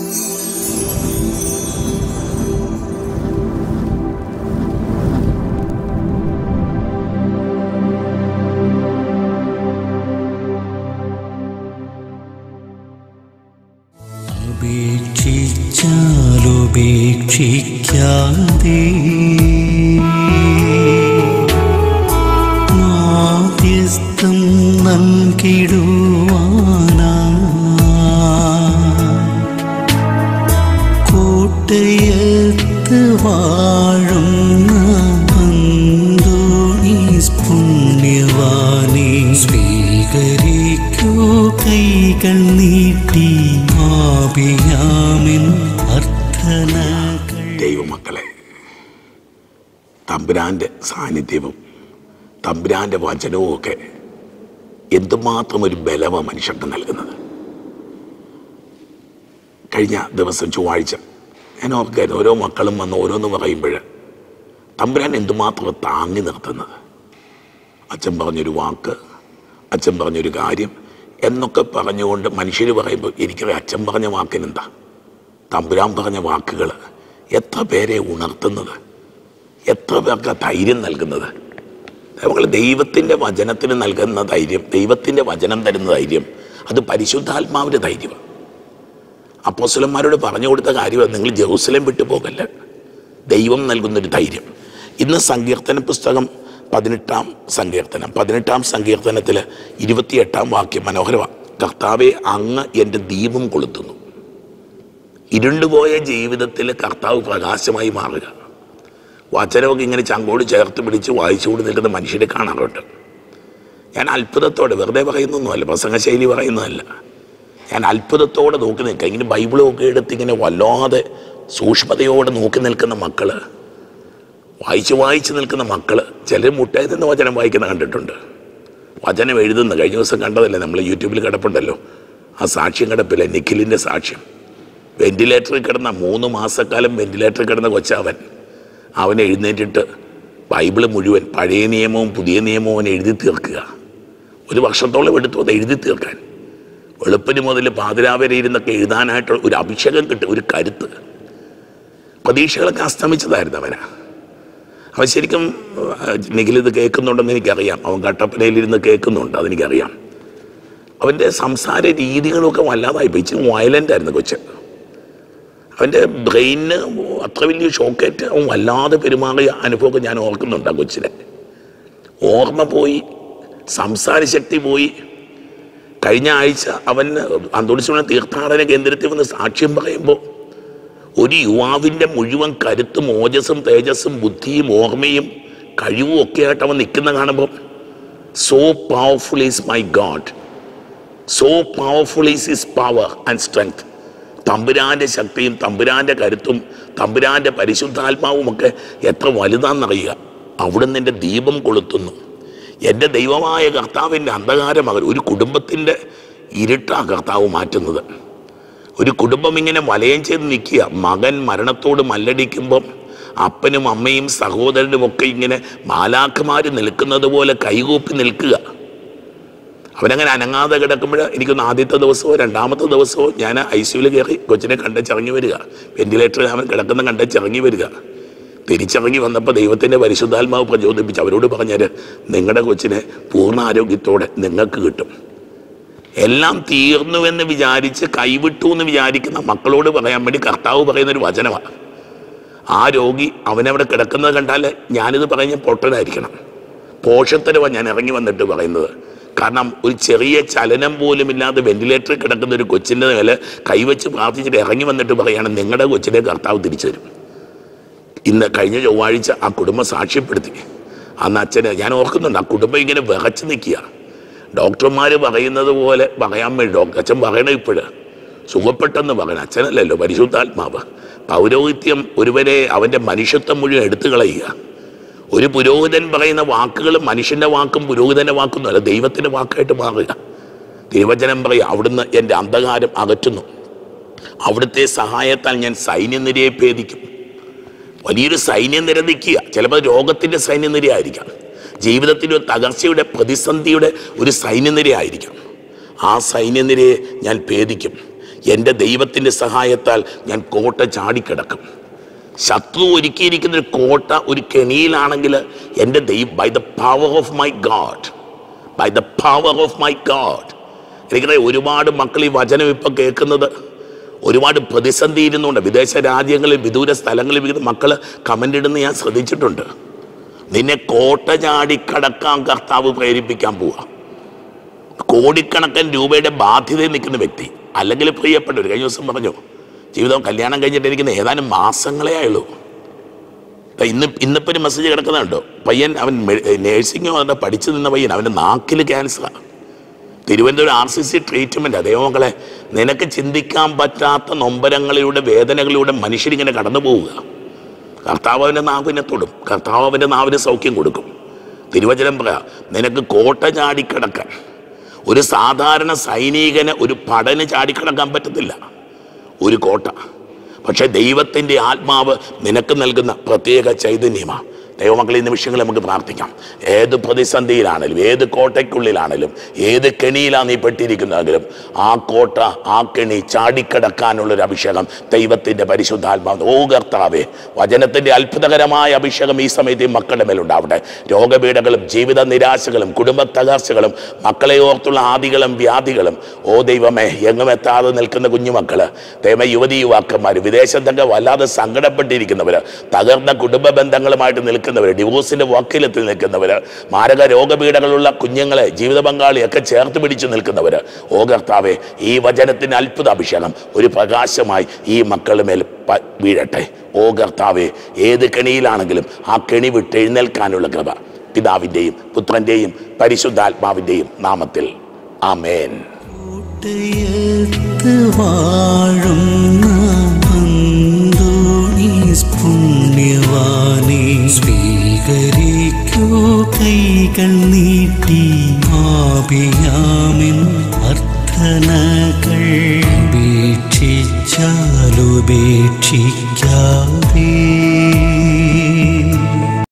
ഉപേക്ഷിച്ചാലുപേക്ഷിക്കാതെ മാധ്യസ്ഥം നൽകിടുവാനാ കോട്ടയത്ത് വാഴുന്ന അന്തോണീസ് പുണ്യവാനെ സ്വീകരിക്കൂ കൈകൾ നീട്ടി ആപിയാമിൻ അർത്ഥനകൾ ദൈവമക്കളെ തമ്പുരാൻ്റെ സാന്നിധ്യവും തമ്പുരാൻ്റെ വചനവും ഒക്കെ എന്തുമാത്രം ഒരു ബലവ മനുഷ്യർക്ക് നൽകുന്നത് കഴിഞ്ഞ ദിവസം ചൊവ്വാഴ്ച ഞാൻ ഓർക്കായിരുന്നു ഓരോ മക്കളും വന്ന് ഓരോന്ന് പറയുമ്പോൾ തമ്പുരാൻ എന്തുമാത്രം താങ്ങി നിർത്തുന്നത് അച്ഛൻ പറഞ്ഞൊരു വാക്ക് അച്ഛൻ പറഞ്ഞൊരു കാര്യം എന്നൊക്കെ പറഞ്ഞുകൊണ്ട് മനുഷ്യർ പറയുമ്പോൾ എനിക്കറിയാം അച്ഛൻ പറഞ്ഞ വാക്കിനെന്താ തമ്പുരാൻ പറഞ്ഞ വാക്കുകൾ എത്ര പേരെ ഉണർത്തുന്നത് എത്ര പേർക്ക് ധൈര്യം നൽകുന്നത് നമ്മൾ ദൈവത്തിൻ്റെ വചനത്തിന് നൽകുന്ന ധൈര്യം ദൈവത്തിൻ്റെ വചനം തരുന്ന ധൈര്യം അത് പരിശുദ്ധാത്മാവിൻ്റെ ധൈര്യമാണ് അപ്പോസ്വലന്മാരോട് പറഞ്ഞു കൊടുത്ത കാര്യം നിങ്ങൾ ജെറൂസലേം വിട്ടു പോകല്ല ദൈവം നൽകുന്നൊരു ധൈര്യം ഇന്ന് സങ്കീർത്തന പുസ്തകം പതിനെട്ടാം സങ്കീർത്തനം പതിനെട്ടാം സങ്കീർത്തനത്തിൽ ഇരുപത്തിയെട്ടാം വാക്യം മനോഹരമാണ് കർത്താവെ അങ്ങ് എൻ്റെ ദീപം കൊളുത്തുന്നു ഇരുണ്ടുപോയ ജീവിതത്തിൽ കർത്താവ് പ്രകാശമായി മാറുക വചനമൊക്കെ ഇങ്ങനെ ചങ്കോട് ചേർത്ത് പിടിച്ച് വായിച്ചുകൊണ്ട് നിൽക്കുന്ന മനുഷ്യരെ കാണാറുണ്ട് ഞാൻ അത്ഭുതത്തോടെ വെറുതെ പറയുന്നൊന്നുമല്ല പ്രസംഗശൈലി പറയുന്നതല്ല ഞാൻ അത്ഭുതത്തോടെ നോക്കി നിൽക്കുക ഇങ്ങനെ ബൈബിളൊക്കെ എടുത്ത് ഇങ്ങനെ വല്ലാതെ സൂക്ഷ്മതയോടെ നോക്കി നിൽക്കുന്ന മക്കള് വായിച്ച് വായിച്ച് നിൽക്കുന്ന മക്കള് ചിലർ മുട്ടായി നിന്ന് വചനം വായിക്കുന്ന കണ്ടിട്ടുണ്ട് വചനം എഴുതുന്ന കഴിഞ്ഞ ദിവസം കണ്ടതല്ലേ നമ്മൾ യൂട്യൂബിൽ കിടപ്പുണ്ടല്ലോ ആ സാക്ഷ്യം കിടപ്പില്ല നിഖിലിൻ്റെ സാക്ഷ്യം വെന്റിലേറ്ററിൽ കിടന്ന മൂന്ന് മാസക്കാലം വെന്റിലേറ്ററിൽ കിടന്ന കൊച്ചവൻ അവൻ എഴുന്നേറ്റിട്ട് ബൈബിള് മുഴുവൻ പഴയ നിയമവും പുതിയ നിയമവും അവൻ എഴുതി തീർക്കുക ഒരു വർഷത്തോളം എടുത്തു അത് എഴുതി തീർക്കാൻ വെളുപ്പിന് മുതൽ പാതിരാവരെ ഇരുന്നൊക്കെ എഴുതാനായിട്ടുള്ള ഒരു അഭിഷേകം കിട്ടും ഒരു കരുത്ത് പ്രതീക്ഷകളൊക്കെ അസ്തമിച്ചതായിരുന്നു അവനാ അവൻ ശരിക്കും നിഖിൽ ഇത് കേൾക്കുന്നുണ്ടെന്ന് എനിക്കറിയാം അവൻ കട്ടപ്പനയിലിരുന്ന് കേൾക്കുന്നുണ്ട് അതെനിക്കറിയാം അവൻ്റെ സംസാര രീതികളൊക്കെ വല്ലാതായി പോയി ഇച്ചിരി വയലൻ്റ് ആയിരുന്നു കൊച്ച് അവൻ്റെ ബ്രെയിനിന് അത്ര വലിയ ഷോക്കേറ്റ് അവൻ വല്ലാതെ പെരുമാറിയ അനുഭവമൊക്കെ ഞാൻ ഓർക്കുന്നുണ്ട് ആ കൊച്ചിനെ ഓർമ്മ പോയി സംസാരശക്തി പോയി കഴിഞ്ഞ ആഴ്ച അവൻ അന്തോണിച്ചുള്ള തീർത്ഥാടന കേന്ദ്രത്തിൽ വന്ന് സാക്ഷ്യം പറയുമ്പോൾ ഒരു യുവാവിൻ്റെ മുഴുവൻ കരുത്തും ഓജസ്സും തേജസ്സും ബുദ്ധിയും ഓർമ്മയും കഴിവും ഒക്കെ ആയിട്ട് അവൻ നിൽക്കുന്ന കാണുമ്പോൾ so powerful is my god so powerful is his power and strength തമ്പുരാൻ്റെ ശക്തിയും തമ്പുരാൻ്റെ കരുത്തും തമ്പുരാൻ്റെ പരിശുദ്ധാത്മാവും ഒക്കെ എത്ര വലുതാണെന്നറിയുക അവിടുന്ന് എൻ്റെ ദീപം കൊളുത്തുന്നു എൻ്റെ ദൈവമായ കർത്താവിൻ്റെ അന്ധകാരമകൻ ഒരു കുടുംബത്തിൻ്റെ ഇരുട്ടാ കർത്താവ് മാറ്റുന്നത് ഒരു കുടുംബം ഇങ്ങനെ വലയം ചെയ്ത് നിൽക്കുക മകൻ മരണത്തോട് മല്ലടിക്കുമ്പം അപ്പനും അമ്മയും സഹോദരനും ഒക്കെ ഇങ്ങനെ മാലാഖമാർ നിൽക്കുന്നത് പോലെ കൈകൂപ്പി നിൽക്കുക അവനങ്ങനെ അനങ്ങാതെ കിടക്കുമ്പോൾ എനിക്കൊന്ന് ആദ്യത്തെ ദിവസമോ രണ്ടാമത്തെ ദിവസമോ ഞാൻ ഐ സിയുയിൽ കയറി കൊച്ചിനെ കണ്ടച്ചിറങ്ങി വരിക വെന്റിലേറ്ററിൽ അവൻ കിടക്കുന്ന കണ്ടച്ചിറങ്ങി വരിക തിരിച്ചിറങ്ങി വന്നപ്പോൾ ദൈവത്തിൻ്റെ പരിശുദ്ധാത്മാവ് പ്രചോദിപ്പിച്ച് അവരോട് പറഞ്ഞാൽ നിങ്ങളുടെ കൊച്ചിനെ പൂർണ്ണ ആരോഗ്യത്തോടെ നിങ്ങൾക്ക് കിട്ടും എല്ലാം തീർന്നുവെന്ന് വിചാരിച്ച് കൈവിട്ടു എന്ന് വിചാരിക്കുന്ന മക്കളോട് പറയാൻ വേണ്ടി കർത്താവ് പറയുന്ന ഒരു വചനമാണ് ആ രോഗി അവനവിടെ കിടക്കുന്നത് കണ്ടാൽ ഞാനിത് പറഞ്ഞ പൊട്ടനായിരിക്കണം പോഷത്തരവാണ് ഞാൻ ഇറങ്ങി വന്നിട്ട് പറയുന്നത് കാരണം ഒരു ചെറിയ ചലനം പോലും ഇല്ലാതെ വെന്റിലേറ്ററിൽ കിടക്കുന്ന ഒരു കൊച്ചിൻ്റെ മേലെ കൈവച്ച് പ്രാർത്ഥിച്ചിട്ട് ഇറങ്ങി വന്നിട്ട് പറയാണ് നിങ്ങളുടെ കൊച്ചിനെ കർത്താവ് തിരിച്ചു തരും ഇന്ന് കഴിഞ്ഞ ചൊവ്വാഴ്ച ആ കുടുംബം സാക്ഷ്യപ്പെടുത്തി അന്ന് അച്ഛന് ഞാൻ ഓർക്കുന്നുണ്ട് ആ കുടുംബം ഇങ്ങനെ വിറച്ച് നിൽക്കുക ഡോക്ടർമാർ പറയുന്നത് പോലെ പറയാൻ വേണ്ടി ഡോക്ടർ അച്ഛൻ പറയണ ഇപ്പോഴ് സുഖപ്പെട്ടെന്ന് പറയണം അച്ഛനല്ലല്ലോ പരിശുദ്ധാത്മാവ് പൗരോഹിത്യം ഒരുവരെ അവൻ്റെ മനുഷ്യത്വം മുഴുവൻ എടുത്തു കളയുക ഒരു പുരോഹിതൻ പറയുന്ന വാക്കുകൾ മനുഷ്യൻ്റെ വാക്കും പുരോഹിതൻ്റെ വാക്കൊന്നും അല്ല ദൈവത്തിൻ്റെ വാക്കായിട്ട് മാറുക തിരുവചനം പറയുക അവിടുന്ന് എൻ്റെ അന്ധകാരം അകറ്റുന്നു അവിടുത്തെ സഹായത്താൽ ഞാൻ സൈന്യനിരയെ ഭേദിക്കും വലിയൊരു സൈന്യനിര നിൽക്കുക ചിലപ്പോൾ രോഗത്തിൻ്റെ സൈന്യനിര ആയിരിക്കാം ജീവിതത്തിൻ്റെ ഒരു തകർച്ചയുടെ പ്രതിസന്ധിയുടെ ഒരു സൈന്യനിര ആയിരിക്കാം ആ സൈന്യനിരയെ ഞാൻ ഭേദിക്കും എൻ്റെ ദൈവത്തിൻ്റെ സഹായത്താൽ ഞാൻ കോട്ട ചാടിക്കിടക്കും ശത്രു ഒരുക്കിയിരിക്കുന്ന ഒരു കോട്ട ഒരു കെണിയിലാണെങ്കിൽ എൻ്റെ ദൈവം by the power of my god by the power of my god എനിക്കറിയാം ഒരുപാട് മക്കൾ ഈ വചനം ഇപ്പം കേൾക്കുന്നത് ഒരുപാട് പ്രതിസന്ധി ഇരുന്നുണ്ട് വിദേശ രാജ്യങ്ങളിൽ വിദൂര സ്ഥലങ്ങളിൽ വിവിധ മക്കൾ കമൻ്റ് ഇടുന്ന ഞാൻ ശ്രദ്ധിച്ചിട്ടുണ്ട് നിന്നെ കോട്ട ചാടിക്കടക്കാൻ കർത്താവ് പ്രേരിപ്പിക്കാൻ പോവാ കോടിക്കണക്കിന് രൂപയുടെ ബാധ്യതയിൽ നിൽക്കുന്ന വ്യക്തി അല്ലെങ്കിൽ പ്രിയപ്പെട്ടവർ കഴിഞ്ഞ ദിവസം പറഞ്ഞു ജീവിതം കല്യാണം കഴിഞ്ഞിട്ടിരിക്കുന്ന ഏതാനും മാസങ്ങളേ ആയുള്ളൂ ദാ ഇന്ന് ഇന്നിപ്പോൾ ഒരു മെസ്സേജ് കിടക്കുന്നുണ്ടോ പയ്യൻ അവൻ നേഴ്സിംഗ് വന്നിട്ട് പഠിച്ചു നിന്ന പയ്യൻ അവൻ്റെ നാക്കിൽ ക്യാൻസറാണ് Thiruvananthapuram R C C treatment ദൈവമക്കളെ നിനക്ക് ചിന്തിക്കാൻ പറ്റാത്ത നൊമ്പരങ്ങളിലൂടെ വേദനകളിലൂടെ മനുഷ്യരിങ്ങനെ കടന്നു പോവുക കർത്താവ് അവൻ്റെ നാവിനെ തൊടും കർത്താവ് അവൻ്റെ നാവിന് സൗഖ്യം കൊടുക്കും തിരുവചനം പറയാം നിനക്ക് കോട്ട ചാടിക്കിടക്കാൻ ഒരു സാധാരണ സൈനികന് ഒരു പടന് ചാടിക്കിടക്കാൻ പറ്റത്തില്ല ഒരു കോട്ട പക്ഷേ ദൈവത്തിൻ്റെ ആത്മാവ് നിനക്ക് നൽകുന്ന പ്രത്യേക ചൈതന്യമാണ് ദൈവമക്കളെ ഈ നിമിഷങ്ങളിൽ നമുക്ക് പ്രാർത്ഥിക്കാം ഏത് പ്രതിസന്ധിയിലാണെങ്കിലും ഏത് കോട്ടയ്ക്കുള്ളിലാണെങ്കിലും ഏത് കെണിയിലാണ് നീ പെട്ടിരിക്കുന്നതെങ്കിലും ആ കോട്ട ആ കെണി ചാടിക്കടക്കാനുള്ളൊരു അഭിഷേകം ദൈവത്തിൻ്റെ പരിശുദ്ധാത്മാവ് ഓ കർത്താവേ വചനത്തിൻ്റെ അത്ഭുതകരമായ അഭിഷേകം ഈ സമയത്ത് ഈ മക്കളുടെ മേലുണ്ടാവട്ടെ രോഗപീഠകളും ജീവിത നിരാശകളും കുടുംബ തകർച്ചകളും മക്കളെ ഓർത്തുള്ള ആദികളും വ്യാധികളും ഓ ദൈവമേ എങ്ങും എത്താതെ നിൽക്കുന്ന കുഞ്ഞുമക്കള് ദൈവ യുവതി യുവാക്കന്മാർ വിദേശത്തൊക്കെ വല്ലാതെ സങ്കടപ്പെട്ടിരിക്കുന്നവർ തകർന്ന കുടുംബ ബന്ധങ്ങളുമായിട്ട് നിൽക്കുന്നവർ ഡിവോഴ്സിന്റെ വക്കീലെത്തി നിൽക്കുന്നവർ മാരക രോഗപീഠകളുള്ള കുഞ്ഞുങ്ങളെ ജീവിത പങ്കാളിയൊക്കെ ചേർത്ത് പിടിച്ചു നിൽക്കുന്നവർ ഓ കർത്താവെ ഈ വചനത്തിന് അത്ഭുത അഭിഷേകം ഒരു പ്രകാശമായി ഈ മക്കളുടെ മേൽ പ- വീഴട്ടെ ഓ കർത്താവെ ഏത് കെണിയിലാണെങ്കിലും ആ കെണി വിട്ട് എഴുന്നേൽക്കാനുള്ള കൃപ പിതാവിൻ്റെയും പുത്രൻ്റെയും പരിശുദ്ധാത്മാവിൻ്റെയും നാമത്തിൽ ആമേൻ കോട്ടയത്ത് വാഴുന്ന അന്തോണീസ് പുണ്യവാനെ സ്വീകരിക്കൂ കൈകൾ നീട്ടി ആപിയാമിൻ അർത്ഥനകൾ വീക്ഷിച്ചാലുപേക്ഷിക്കാതെ